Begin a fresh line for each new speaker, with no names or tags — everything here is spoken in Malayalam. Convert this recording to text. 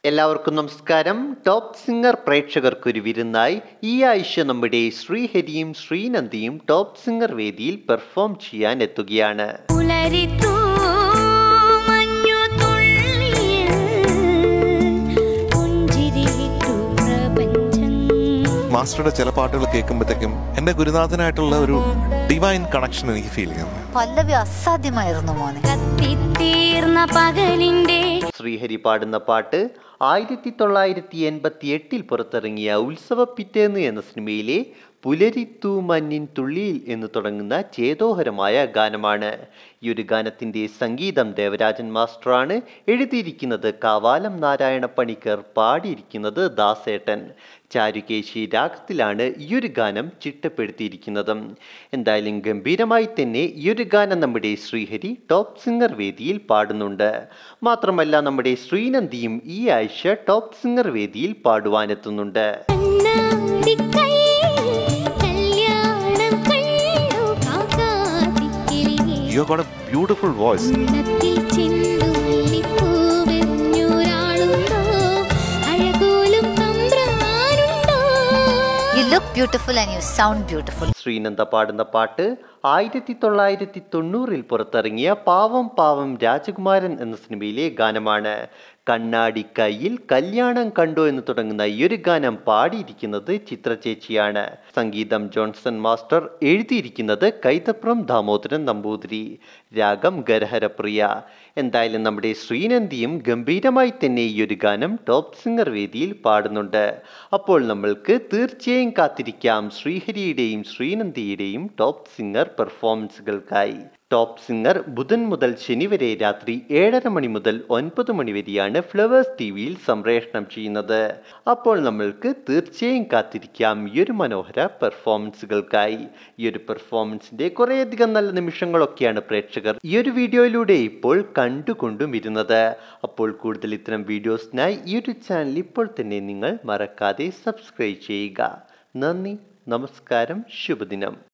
എല്ലാവർക്കും നമസ്കാരം ടോപ്പ് സിംഗർ പ്രേക്ഷകർക്കൊരു വിരുന്നായി ഈ ആഴ്ച നമ്മുടെ ശ്രീഹരിയും ശ്രീനന്ദിയും ടോപ്പ് സിംഗർ വേദിയിൽ പെർഫോം ചെയ്യാൻ എത്തുകയാണ്
പുലരിത്തു മഞ്ഞുതുള്ളിയിൽ പുഞ്ചിരിയിട്ടു പ്രപഞ്ചം
മാസ്റ്ററുടെ ചില പാട്ടുകൾ കേൾക്കുമ്പോഴത്തേക്കും എൻ്റെ ഗുരുനാഥനായിട്ടുള്ള ഒരു ഡിവൈൻ കണക്ഷൻ എനിക്ക് ഫീൽ ചെയ്യുന്നു
പല്ലവി അസാധ്യമായിരുന്നു മോനെ
കത്തിത്തീർന്ന പകലിന്റെ
ശ്രീഹരി പാടുന്ന പാട്ട് ആയിരത്തി തൊള്ളായിരത്തി എൺപത്തി എട്ടിൽ പുറത്തിറങ്ങിയ ഉത്സവ പിറ്റേന്ന് എന്ന സിനിമയിലെ പുലരിത്തു മഞ്ഞിൻ തുള്ളിയിൽ എന്ന് തുടങ്ങുന്ന ചേതോഹരമായ ഗാനമാണ് ഈ ഒരു ഗാനത്തിൻ്റെ സംഗീതം ദേവരാജൻ മാസ്റ്ററാണ് എഴുതിയിരിക്കുന്നത് കാവാലം നാരായണ പണിക്കർ പാടിയിരിക്കുന്നത് ദാസേട്ടൻ ചാരുകേശി രാഗത്തിലാണ് ഈ ഒരു ഗാനം ചിട്ടപ്പെടുത്തിയിരിക്കുന്നത് എന്തായാലും ഗംഭീരമായി തന്നെ ഈ ഒരു ഗാനം നമ്മുടെ ശ്രീഹരി ടോപ്പ് സിംഗർ വേദിയിൽ പാടുന്നുണ്ട് മാത്രമല്ല നമ്മുടെ ശ്രീനന്ദിയും ഈ ആഴ്ച ടോപ്പ് സിംഗർ വേദിയിൽ പാടുവാനെത്തുന്നുണ്ട്
കണ്ണാടിക്കൈയിൽ കല്യാണം കണ്ടു കാക്കാത്തിക്കിളിയേ.
You got a beautiful voice
ഉള്ളത്തിൽ ചെണ്ടുമല്ലിപ്പൂവെറിഞ്ഞൊരാളുണ്ടോ? അഴകോലും തമ്പ്രാനുണ്ടോ?
You look beautiful and you sound beautiful
Sreenanda പാടുന്ന പാട്ട് ആയിരത്തി തൊള്ളായിരത്തി തൊണ്ണൂറിൽ പുറത്തിറങ്ങിയ പാവം പാവം രാജകുമാരൻ എന്ന സിനിമയിലെ ഗാനമാണ് കണ്ണാടി കയ്യിൽ കല്യാണം കണ്ടോ എന്ന് തുടങ്ങുന്ന ഈ ഒരു ഗാനം പാടിയിരിക്കുന്നത് ചിത്ര ചേച്ചിയാണ് സംഗീതം ജോൺസൺ മാസ്റ്റർ എഴുതിയിരിക്കുന്നത് കൈതപ്രം ദാമോദരൻ നമ്പൂതിരി രാഗം ഗരഹരപ്രിയ എന്തായാലും നമ്മുടെ ശ്രീനന്ദിയും ഗംഭീരമായി തന്നെ ഈ ഒരു ഗാനം ടോപ്പ് സിംഗർ വേദിയിൽ പാടുന്നുണ്ട് അപ്പോൾ നമ്മൾക്ക് തീർച്ചയായും കാത്തിരിക്കാം ശ്രീഹരിയുടെയും ശ്രീനന്ദിയുടെയും ടോപ്പ് സിംഗർ പെർഫോമൻസുകൾക്കായി ടോപ്പ് സിംഗർ ബുധൻ മുതൽ ശനി വരെ രാത്രി ഏഴര മണി മുതൽ ഒൻപത് മണി വരെയാണ് ഫ്ലവേഴ്സ് ടി വിയിൽ സംപ്രേഷണം ചെയ്യുന്നത് അപ്പോൾ നമ്മൾക്ക് തീർച്ചയായും കാത്തിരിക്കാം ഈ ഒരു മനോഹര പെർഫോമൻസുകൾക്കായി ഈ ഒരു പെർഫോമൻസിന്റെ കുറേയധികം നല്ല നിമിഷങ്ങളൊക്കെയാണ് പ്രേക്ഷകർ ഈ ഒരു വീഡിയോയിലൂടെ ഇപ്പോൾ കണ്ടുകൊണ്ടും ഇരുന്നത് അപ്പോൾ കൂടുതൽ ഇത്തരം വീഡിയോസിനായി ഈ ഒരു ചാനൽ ഇപ്പോൾ തന്നെ നിങ്ങൾ മറക്കാതെ സബ്സ്ക്രൈബ് ചെയ്യുക നന്ദി നമസ്കാരം ശുഭദിനം